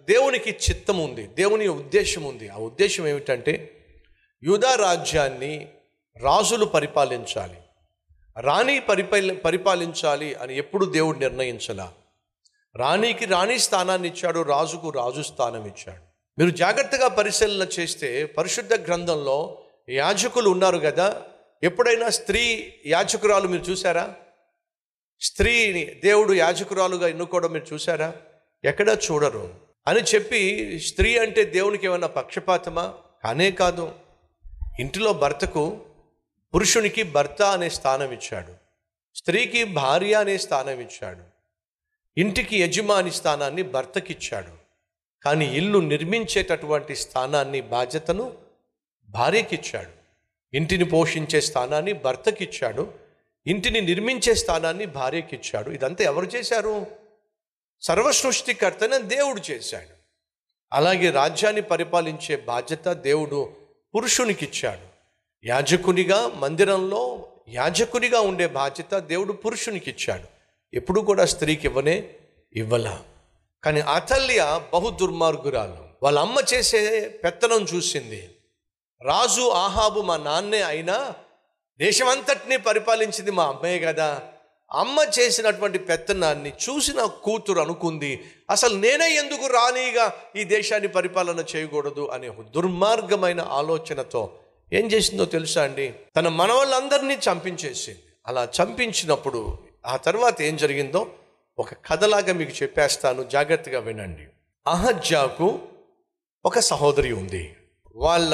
దేవునికి చిత్తం ఉంది దేవుని ఉద్దేశం ఉంది ఆ ఉద్దేశం ఏమిటంటే యూదా రాజ్యాన్ని రాజులు పరిపాలించాలి రాణి పరిపాల పరిపాలించాలి అని ఎప్పుడు దేవుడు నిర్ణయించలా రాణికి రాణి స్థానాన్ని ఇచ్చాడు రాజుకు రాజు స్థానం ఇచ్చాడు మీరు జాగ్రత్తగా పరిశీలన చేస్తే పరిశుద్ధ గ్రంథంలో యాజకులు ఉన్నారు కదా ఎప్పుడైనా స్త్రీ యాజకురాలు మీరు చూసారా స్త్రీని దేవుడు యాజకురాలుగా ఎన్నుకోవడం మీరు చూసారా ఎక్కడా చూడరు అని చెప్పి స్త్రీ అంటే దేవునికి ఏమన్నా పక్షపాతమా కానే కాదు ఇంటిలో భర్తకు పురుషునికి భర్త అనే స్థానం ఇచ్చాడు స్త్రీకి భార్య అనే స్థానం ఇచ్చాడు ఇంటికి యజమాని స్థానాన్ని భర్తకిచ్చాడు కానీ ఇల్లు నిర్మించేటటువంటి స్థానాన్ని బాధ్యతను భార్యకిచ్చాడు ఇంటిని పోషించే స్థానాన్ని భర్తకిచ్చాడు ఇంటిని నిర్మించే స్థానాన్ని భార్యకిచ్చాడు ఇదంతా ఎవరు చేశారు సర్వసృష్టికర్తన దేవుడు చేశాడు అలాగే రాజ్యాన్ని పరిపాలించే బాధ్యత దేవుడు పురుషునికి ఇచ్చాడు యాజకునిగా మందిరంలో యాజకునిగా ఉండే బాధ్యత దేవుడు పురుషునికి ఇచ్చాడు ఎప్పుడు కూడా స్త్రీకి ఇవ్వనే ఇవ్వలా కానీ అతల్య బహు దుర్మార్గురాలు వాళ్ళ అమ్మ చేసే పెత్తనం చూసింది రాజు ఆహాబు మా నాన్నే అయినా దేశమంతటినీ పరిపాలించింది మా అమ్మాయి కదా అమ్మ చేసినటువంటి పెత్తనాన్ని చూసిన కూతురు అనుకుంది అసలు నేనే ఎందుకు రాణిగా ఈ దేశాన్ని పరిపాలన చేయకూడదు అనే ఒక దుర్మార్గమైన ఆలోచనతో ఏం చేసిందో తెలుసా అండి తన మనవాళ్ళందరినీ చంపించేసింది అలా చంపించినప్పుడు ఆ తర్వాత ఏం జరిగిందో ఒక కథలాగా మీకు చెప్పేస్తాను జాగ్రత్తగా వినండి అహజ్యాకు ఒక సహోదరి ఉంది వాళ్ళ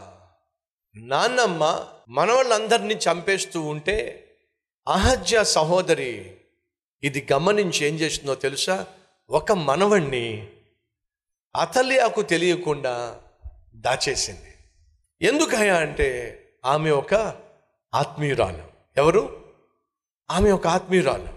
నాన్నమ్మ మనవాళ్ళందరినీ చంపేస్తూ ఉంటే అహజ్య సహోదరి ఇది గమనించి ఏం చేసిందో తెలుసా ఒక మనవణ్ణి అతలియాకు తెలియకుండా దాచేసింది ఎందుకయ్యా అంటే ఆమె ఒక ఆత్మీయురాలు ఎవరు ఆమె ఒక ఆత్మీయురాలు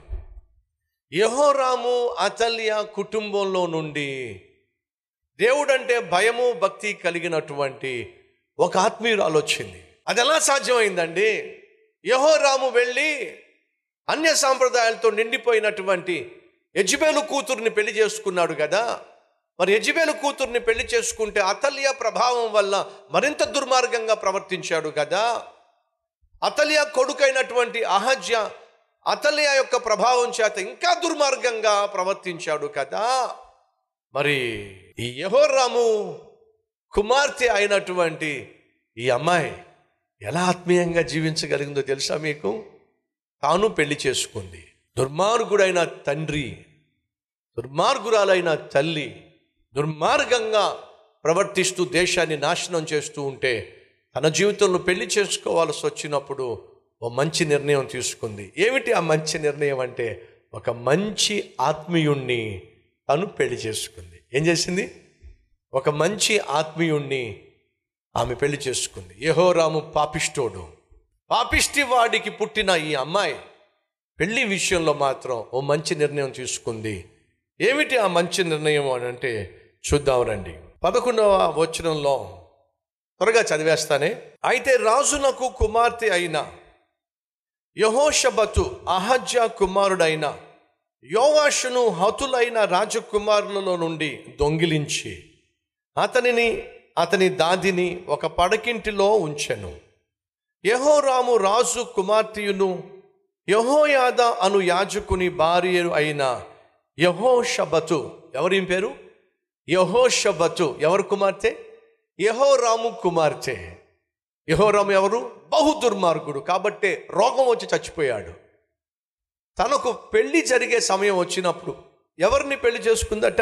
యహోరాము అతల్య కుటుంబంలో నుండి దేవుడంటే భయము భక్తి కలిగినటువంటి ఒక ఆత్మీయురాలు వచ్చింది అది ఎలా సాధ్యమైందండి యహోరాము వెళ్ళి అన్య సాంప్రదాయాలతో నిండిపోయినటువంటి యజ్బేలు కూతుర్ని పెళ్లి చేసుకున్నాడు కదా మరి యజ్బేలు కూతుర్ని పెళ్లి చేసుకుంటే అతల్య ప్రభావం వల్ల మరింత దుర్మార్గంగా ప్రవర్తించాడు కదా అతల్య కొడుకైనటువంటి అహజ్య అతల్య యొక్క ప్రభావం చేత ఇంకా దుర్మార్గంగా ప్రవర్తించాడు కదా మరి ఈ యహోరాము కుమార్తె అయినటువంటి ఈ అమ్మాయి ఎలా ఆత్మీయంగా జీవించగలిగిందో తెలుసా మీకు తాను పెళ్లి చేసుకుంది దుర్మార్గుడైన తండ్రి దుర్మార్గురాలైన తల్లి దుర్మార్గంగా ప్రవర్తిస్తూ దేశాన్ని నాశనం చేస్తూ ఉంటే తన జీవితంలో పెళ్లి చేసుకోవాల్సి వచ్చినప్పుడు ఓ మంచి నిర్ణయం తీసుకుంది ఏమిటి ఆ మంచి నిర్ణయం అంటే ఒక మంచి ఆత్మీయుణ్ణి తను పెళ్లి చేసుకుంది ఏం చేసింది ఒక మంచి ఆత్మీయుణ్ణి ఆమె పెళ్లి చేసుకుంది యెహోరాము పాపిష్టోడు పాపిష్టి వాడికి పుట్టిన ఈ అమ్మాయి పెళ్లి విషయంలో మాత్రం ఓ మంచి నిర్ణయం తీసుకుంది ఏమిటి ఆ మంచి నిర్ణయం అని అంటే చూద్దాం రండి పదకొండవ వచనంలో త్వరగా చదివేస్తానే అయితే రాజునకు కుమార్తె అయిన యహోషబతు అహజ్య కుమారుడైన యోవాషును హతులైన రాజకుమారులలో నుండి దొంగిలించి అతనిని అతని దాదిని ఒక పడకింటిలో ఉంచెను యహోరాము రాజు కుమార్తెయును యహోయాద అను యాజకుని భార్య అయిన యహోషబతు ఎవరి పేరు యహోషబతు ఎవరు కుమార్తె యహోరాము కుమార్తె యహోరాము ఎవరు బహు దుర్మార్గుడు కాబట్టే రోగం వచ్చి చచ్చిపోయాడు తనకు పెళ్లి జరిగే సమయం వచ్చినప్పుడు ఎవరిని పెళ్లి చేసుకుందట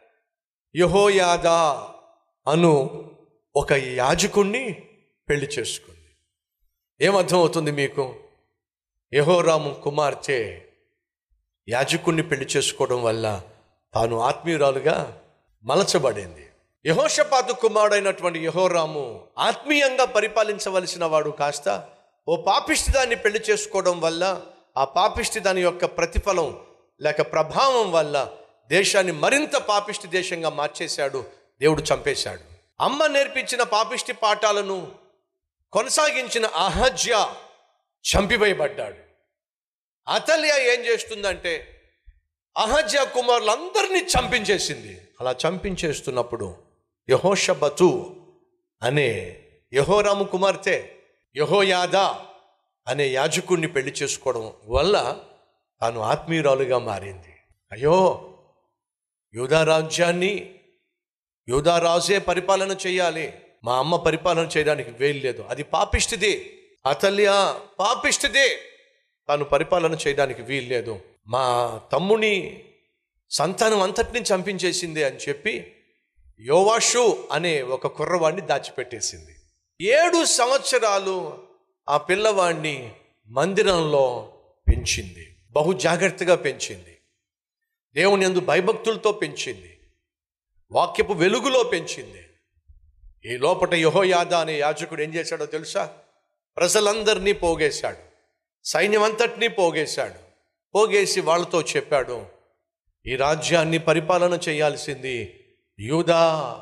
యహోయాదా అను ఒక యాజకుణ్ణి పెళ్లి చేసుకుంది ఏమర్థం అవుతుంది మీకు యహోరాము కుమార్తె యాజకుణ్ణి పెళ్లి చేసుకోవడం వల్ల తాను ఆత్మీయురాలుగా మలచబడింది యహోషపాతు కుమారుడైనటువంటి యహోరాము ఆత్మీయంగా పరిపాలించవలసిన వాడు కాస్త ఓ పాపిష్టి దాన్ని పెళ్లి చేసుకోవడం వల్ల ఆ పాపిష్టి దాని యొక్క ప్రతిఫలం లేక ప్రభావం వల్ల దేశాన్ని మరింత పాపిష్టి దేశంగా మార్చేశాడు దేవుడు చంపేశాడు అమ్మ నేర్పించిన పాపిష్టి పాఠాలను కొనసాగించిన అహజ్య చంపివేయబడ్డాడు అతల్య ఏం చేస్తుందంటే అహజ్య కుమారులందరినీ చంపించేసింది అలా చంపించేస్తున్నప్పుడు యహోషబతు అనే యహోరాము కుమార్తె యహోయాదా అనే యాజకుడిని పెళ్లి చేసుకోవడం వల్ల తాను ఆత్మీయురాలుగా మారింది అయ్యో యూదా రాజ్యాన్ని యూదా రాజే పరిపాలన చేయాలి మా అమ్మ పరిపాలన చేయడానికి వేలు లేదు అది పాపిష్టిది అతల్య పాపిష్టిది తాను పరిపాలన చేయడానికి వీలు లేదు మా తమ్ముని సంతానం అంతటిని చంపించేసింది అని చెప్పి యోవాషు అనే ఒక కుర్రవాడిని దాచిపెట్టేసింది ఏడు సంవత్సరాలు ఆ పిల్లవాడిని మందిరంలో పెంచింది బహు జాగ్రత్తగా పెంచింది దేవుని యందు భయభక్తులతో పెంచింది వాక్యపు వెలుగులో పెంచింది ఈ లోపట యహోయాద అనే యాజకుడు ఏం చేశాడో తెలుసా ప్రజలందరినీ పోగేశాడు సైన్యం అంతటినీ పోగేశాడు పోగేసి వాళ్ళతో చెప్పాడు ఈ రాజ్యాన్ని పరిపాలన చేయాల్సింది యూదా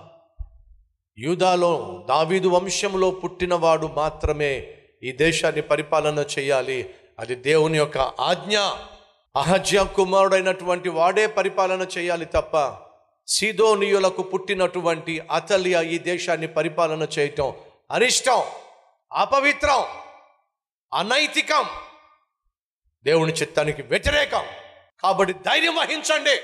యూదాలో దావీదు వంశంలో పుట్టినవాడు మాత్రమే ఈ దేశాన్ని పరిపాలన చేయాలి అది దేవుని యొక్క ఆజ్ఞ అహజ్య కుమారుడైనటువంటి వాడే పరిపాలన చేయాలి తప్ప సీదోనియులకు పుట్టినటువంటి అతలియ ఈ దేశాన్ని పరిపాలన చేయటం అరిష్టం అపవిత్రం అనైతికం దేవుని చిత్తానికి వ్యతిరేకం కాబట్టి ధైర్యం వహించండి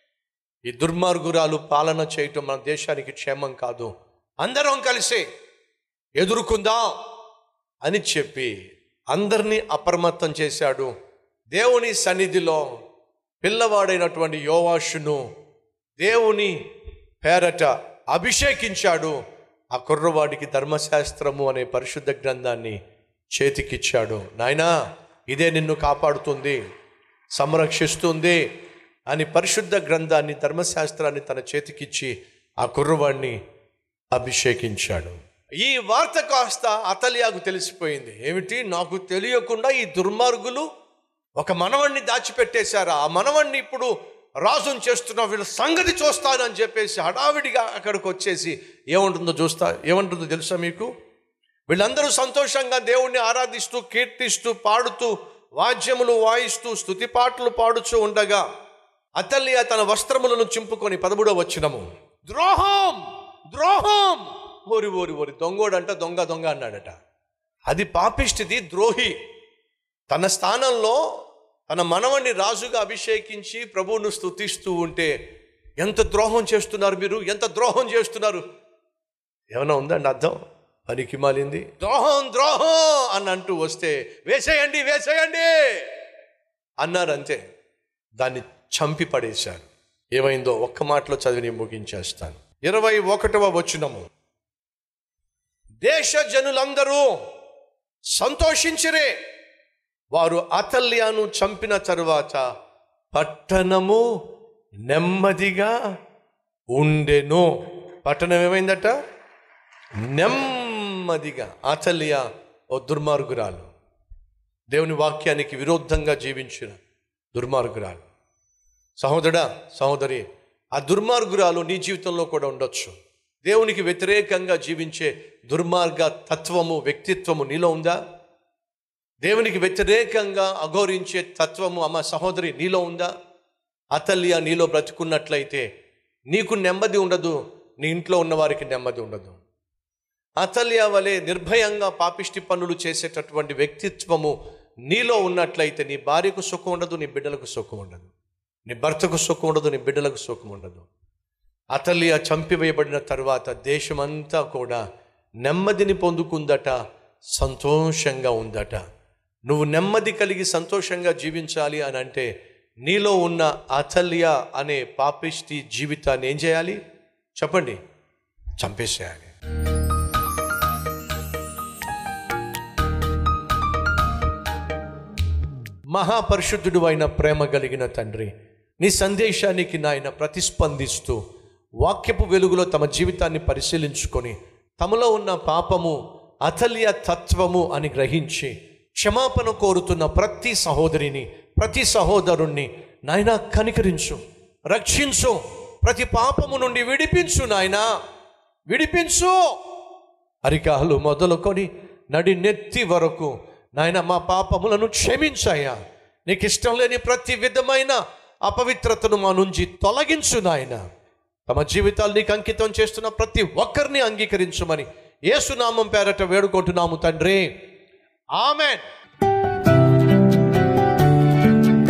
ఈ దుర్మార్గురాలు పాలన చేయటం మన దేశానికి క్షేమం కాదు అందరం కలిసి ఎదుర్కొందాం అని చెప్పి అందరినీ అప్రమత్తం చేశాడు దేవుని సన్నిధిలో పిల్లవాడైనటువంటి యోవాషును దేవుని పేరట అభిషేకించాడు ఆ కుర్రవాడికి ధర్మశాస్త్రము అనే పరిశుద్ధ గ్రంథాన్ని చేతికిచ్చాడు నాయనా ఇదే నిన్ను కాపాడుతుంది సంరక్షిస్తుంది అని పరిశుద్ధ గ్రంథాన్ని ధర్మశాస్త్రాన్ని తన చేతికిచ్చి ఆ కుర్రవాడిని అభిషేకించాడు ఈ వార్త కాస్త అతలియాకు తెలిసిపోయింది ఏమిటి నాకు తెలియకుండా ఈ దుర్మార్గులు ఒక మనవణ్ణి దాచిపెట్టేశారా ఆ మనవణ్ణి ఇప్పుడు రాజుని చేస్తున్న వీళ్ళ సంగతి చూస్తాను అని చెప్పేసి హడావిడిగా అక్కడికి వచ్చేసి ఏముంటుందో చూస్తా ఏముంటుందో తెలుసా మీకు వీళ్ళందరూ సంతోషంగా దేవుణ్ణి ఆరాధిస్తూ కీర్తిస్తూ పాడుతూ వాద్యములు వాయిస్తూ స్తుతి పాటలు పాడుతూ ఉండగా అతల్య తన వస్త్రములను చింపుకొని పదమూడవ వచ్చినము ద్రోహం ద్రోహం ఓరి ఓరి ఓరి దొంగోడంట దొంగ దొంగ అన్నాడట అది పాపిష్టిది ద్రోహి తన స్థానంలో తన మనవణ్ణి రాజుగా అభిషేకించి ప్రభువును స్తుతిస్తూ ఉంటే ఎంత ద్రోహం చేస్తున్నారు మీరు ఎంత ద్రోహం చేస్తున్నారు ఏమైనా ఉందండి అర్థం పనికి మాలింది ద్రోహం ద్రోహం అని అంటూ వస్తే వేసేయండి వేసేయండి అన్నారు అంతే దాన్ని చంపి పడేశారు ఏమైందో ఒక్క మాటలో చదివి ముగించేస్తాను ఇరవై ఒకటవ వచనము దేశ జనులందరూ సంతోషించిరే వారు అతల్యాను చంపిన తరువాత పట్టణము నెమ్మదిగా ఉండెను పట్టణం ఏమైందట నెమ్మదిగా అతల్య ఓ దుర్మార్గురాలు దేవుని వాక్యానికి విరుద్ధంగా జీవించిన దుర్మార్గురాలు సహోదరా సహోదరి ఆ దుర్మార్గురాలు నీ జీవితంలో కూడా ఉండొచ్చు దేవునికి వ్యతిరేకంగా జీవించే దుర్మార్గ తత్వము వ్యక్తిత్వము నీలో ఉందా దేవునికి వ్యతిరేకంగా అఘోరించే తత్వము అమ్మ సహోదరి నీలో ఉందా అతల్య నీలో బ్రతుకున్నట్లయితే నీకు నెమ్మది ఉండదు నీ ఇంట్లో ఉన్న వారికి నెమ్మది ఉండదు అతల్య వలె నిర్భయంగా పాపిష్టి పనులు చేసేటటువంటి వ్యక్తిత్వము నీలో ఉన్నట్లయితే నీ భార్యకు సుఖం ఉండదు నీ బిడ్డలకు సుఖం ఉండదు నీ భర్తకు సుఖం ఉండదు నీ బిడ్డలకు సుఖం ఉండదు అతల్య చంపివేయబడిన తర్వాత దేశమంతా కూడా నెమ్మదిని పొందుకుందట సంతోషంగా ఉందట నువ్వు నెమ్మది కలిగి సంతోషంగా జీవించాలి అని అంటే నీలో ఉన్న అతల్య అనే పాపిష్టి జీవితాన్ని ఏం చేయాలి చెప్పండి చంపేసేయాలి మహాపరిశుద్ధుడు అయిన ప్రేమ కలిగిన తండ్రి నీ సందేశానికి నాయన ప్రతిస్పందిస్తూ వాక్యపు వెలుగులో తమ జీవితాన్ని పరిశీలించుకొని తమలో ఉన్న పాపము అతల్య తత్వము అని గ్రహించి క్షమాపణ కోరుతున్న ప్రతి సహోదరిని ప్రతి సహోదరుణ్ణి నాయన కనికరించు రక్షించు ప్రతి పాపము నుండి విడిపించు నాయనా విడిపించు అరికాలు మొదలుకొని నడి నెత్తి వరకు నాయన మా పాపములను క్షమించాయా నీకు ఇష్టం లేని ప్రతి విధమైన అపవిత్రతను మా నుంచి తొలగించు నాయన తమ జీవితాలు నీకు అంకితం చేస్తున్న ప్రతి ఒక్కరిని అంగీకరించమని యేసునామం పేరట వేడుకుంటున్నాము తండ్రి ఆమెన్